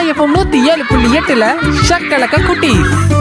FM நூத்தி ஏழு புள்ளி எட்டுல ஷக்கலக்க குட்டி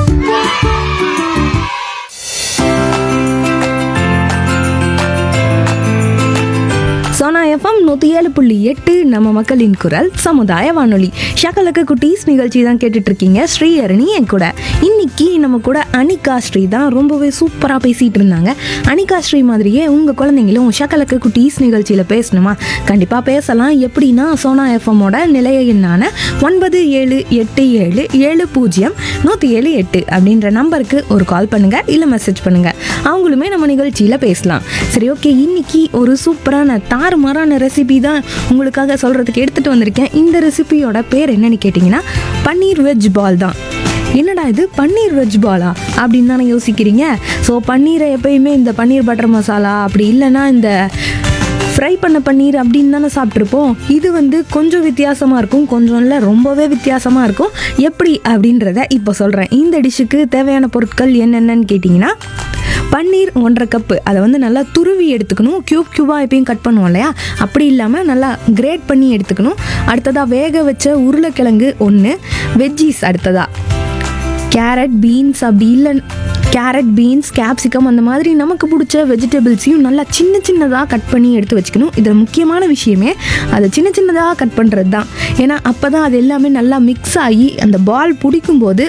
சோனா எஃப்எம் நூற்றி ஏழு புள்ளி எட்டு நம்ம மக்களின் குரல் சமுதாய வானொலி ஷகலக்க குட்டீஸ் நிகழ்ச்சி தான் கேட்டுட்டு இருக்கீங்க ஸ்ரீஹரணி என் கூட இன்னைக்கு நம்ம கூட அனிகா ஸ்ரீ தான் ரொம்பவே சூப்பராக பேசிட்டு இருந்தாங்க அனிகா ஸ்ரீ மாதிரியே உங்கள் குழந்தைங்களும் ஷகலக்க குட்டீஸ் நிகழ்ச்சியில் பேசணுமா கண்டிப்பாக பேசலாம் எப்படின்னா சோனா எஃப்எம்மோட நிலைய எண்ணான ஒன்பது ஏழு எட்டு ஏழு ஏழு பூஜ்ஜியம் நூற்றி ஏழு எட்டு அப்படின்ற நம்பருக்கு ஒரு கால் பண்ணுங்க இல்லை மெசேஜ் பண்ணுங்க அவங்களுமே நம்ம நிகழ்ச்சியில் பேசலாம் சரி ஓகே இன்னைக்கு ஒரு சூப்பரான தாறுமாறான ரெசிபி தான் உங்களுக்காக சொல்கிறதுக்கு எடுத்துகிட்டு வந்திருக்கேன் இந்த ரெசிபியோட பேர் என்னன்னு கேட்டிங்கன்னா பன்னீர் வெஜ் பால் தான் என்னடா இது பன்னீர் வெஜ் பாலா அப்படின்னு தானே யோசிக்கிறீங்க ஸோ பன்னீரை எப்பயுமே இந்த பன்னீர் பட்டர் மசாலா அப்படி இல்லைன்னா இந்த ஃப்ரை பண்ண பன்னீர் அப்படின்னு தானே சாப்பிட்ருப்போம் இது வந்து கொஞ்சம் வித்தியாசமாக இருக்கும் கொஞ்சம் இல்லை ரொம்பவே வித்தியாசமாக இருக்கும் எப்படி அப்படின்றத இப்போ சொல்கிறேன் இந்த டிஷ்ஷுக்கு தேவையான பொருட்கள் என்னென்னன்னு கேட்டிங்கன்னா பன்னீர் ஒன்றரை கப்பு அதை வந்து நல்லா துருவி எடுத்துக்கணும் க்யூப் க்யூபாக எப்பயும் கட் பண்ணுவோம் இல்லையா அப்படி இல்லாமல் நல்லா கிரேட் பண்ணி எடுத்துக்கணும் அடுத்ததாக வேக வச்ச உருளைக்கிழங்கு ஒன்று வெஜ்ஜீஸ் அடுத்ததாக கேரட் பீன்ஸ் அப்படி இல்லை கேரட் பீன்ஸ் கேப்சிகம் அந்த மாதிரி நமக்கு பிடிச்ச வெஜிடபிள்ஸையும் நல்லா சின்ன சின்னதாக கட் பண்ணி எடுத்து வச்சுக்கணும் இதில் முக்கியமான விஷயமே அதை சின்ன சின்னதாக கட் பண்ணுறது தான் ஏன்னா அப்போ தான் அது எல்லாமே நல்லா மிக்ஸ் ஆகி அந்த பால் பிடிக்கும்போது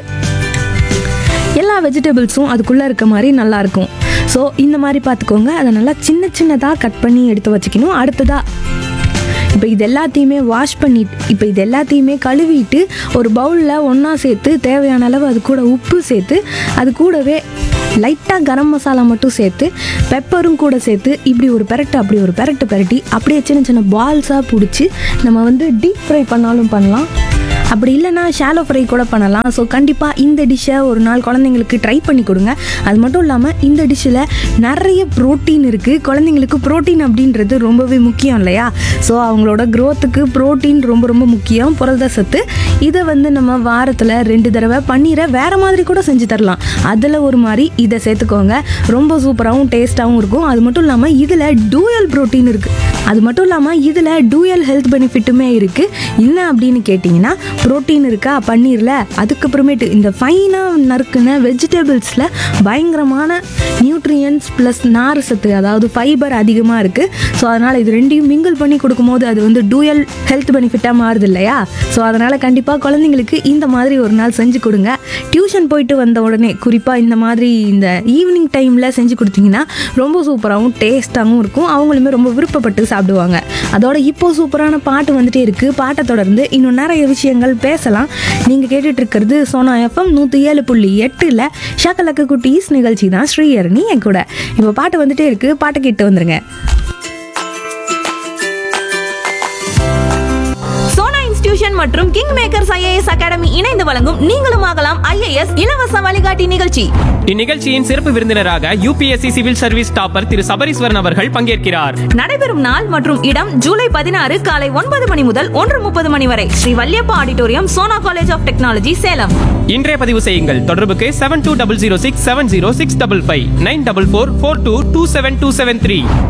எல்லா வெஜிடபிள்ஸும் அதுக்குள்ளே இருக்க மாதிரி நல்லாயிருக்கும் ஸோ இந்த மாதிரி பார்த்துக்கோங்க அதை நல்லா சின்ன சின்னதாக கட் பண்ணி எடுத்து வச்சுக்கணும் அடுத்ததாக இப்போ இது எல்லாத்தையுமே வாஷ் பண்ணிட்டு இப்போ இது எல்லாத்தையுமே கழுவிட்டு ஒரு பவுலில் ஒன்றா சேர்த்து தேவையான அளவு அது கூட உப்பு சேர்த்து அது கூடவே லைட்டாக கரம் மசாலா மட்டும் சேர்த்து பெப்பரும் கூட சேர்த்து இப்படி ஒரு பெரட்டு அப்படி ஒரு பெரட்டு பெரட்டி அப்படியே சின்ன சின்ன பால்ஸாக பிடிச்சி நம்ம வந்து டீப் ஃப்ரை பண்ணாலும் பண்ணலாம் அப்படி இல்லைன்னா ஷாலோ ஃப்ரை கூட பண்ணலாம் ஸோ கண்டிப்பாக இந்த டிஷ்ஷை ஒரு நாள் குழந்தைங்களுக்கு ட்ரை பண்ணி கொடுங்க அது மட்டும் இல்லாமல் இந்த டிஷ்ஷில் நிறைய ப்ரோட்டீன் இருக்குது குழந்தைங்களுக்கு ப்ரோட்டீன் அப்படின்றது ரொம்பவே முக்கியம் இல்லையா ஸோ அவங்களோட க்ரோத்துக்கு ப்ரோட்டீன் ரொம்ப ரொம்ப முக்கியம் புரத சத்து இதை வந்து நம்ம வாரத்தில் ரெண்டு தடவை பன்னீரை வேறு மாதிரி கூட செஞ்சு தரலாம் அதில் ஒரு மாதிரி இதை சேர்த்துக்கோங்க ரொம்ப சூப்பராகவும் டேஸ்ட்டாகவும் இருக்கும் அது மட்டும் இல்லாமல் இதில் டூயல் ப்ரோட்டீன் இருக்குது அது மட்டும் இல்லாமல் இதில் டூயல் ஹெல்த் பெனிஃபிட்டுமே இருக்குது என்ன அப்படின்னு கேட்டிங்கன்னா ப்ரோட்டீன் இருக்கா பன்னீரில் அதுக்கப்புறமேட்டு இந்த ஃபைனாக நறுக்குன வெஜிடபிள்ஸில் பயங்கரமான நியூட்ரியன்ஸ் ப்ளஸ் நார் சத்து அதாவது ஃபைபர் அதிகமாக இருக்குது ஸோ அதனால் இது ரெண்டையும் மிங்கிள் பண்ணி கொடுக்கும்போது அது வந்து டூயல் ஹெல்த் பெனிஃபிட்டாக மாறுது இல்லையா ஸோ அதனால் கண்டிப்பாக குழந்தைங்களுக்கு இந்த மாதிரி ஒரு நாள் செஞ்சு கொடுங்க டியூஷன் போயிட்டு வந்த உடனே குறிப்பாக இந்த மாதிரி இந்த ஈவினிங் டைமில் செஞ்சு கொடுத்தீங்கன்னா ரொம்ப சூப்பராகவும் டேஸ்ட்டாகவும் இருக்கும் அவங்களுமே ரொம்ப விருப்பப்பட்டு சாப்பிடுவாங்க அதோட இப்போ சூப்பரான பாட்டு வந்துட்டே இருக்குது பாட்டை தொடர்ந்து இன்னும் நிறைய விஷயங்கள் பேசலாம் நீங்கள் கேட்டுட்டு இருக்கிறது சோனா எஃப்எம் நூற்றி ஏழு புள்ளி எட்டில் ஷாக்கலக்க குட்டீஸ் நிகழ்ச்சி தான் ஸ்ரீஹரணி என் கூட இப்போ பாட்டு வந்துட்டே இருக்குது பாட்டை கேட்டு வந்துருங்க சோனா இன்ஸ்டிடியூஷன் மற்றும் கிங் மேக்கர்ஸ் ஐஏஎஸ் அகாடமி இணைந்து வழங்கும் நீங்களும் ஆகலாம் ஐஏஎஸ் இலவச வழிகாட்டி நிகழ்ச்சி இந்நிகழ்ச்சியின் சிறப்பு விருந்தினராக UPSC civil service topper Thiru Sabareeswaran அவர்கள் பங்கேற்கிறார் நடைபெறும் நாள் மற்றும் இடம் ஜூலை பதினாறு காலை ஒன்பது மணி முதல் ஒன்று முப்பது மணி வரை Shri Valliappa auditorium Sona college of technology Salem இன்றைய பதிவு செய்யுங்கள் தொடர்புக்கு seven two double zero six seven zero six double five nine double four four two two seven two seven three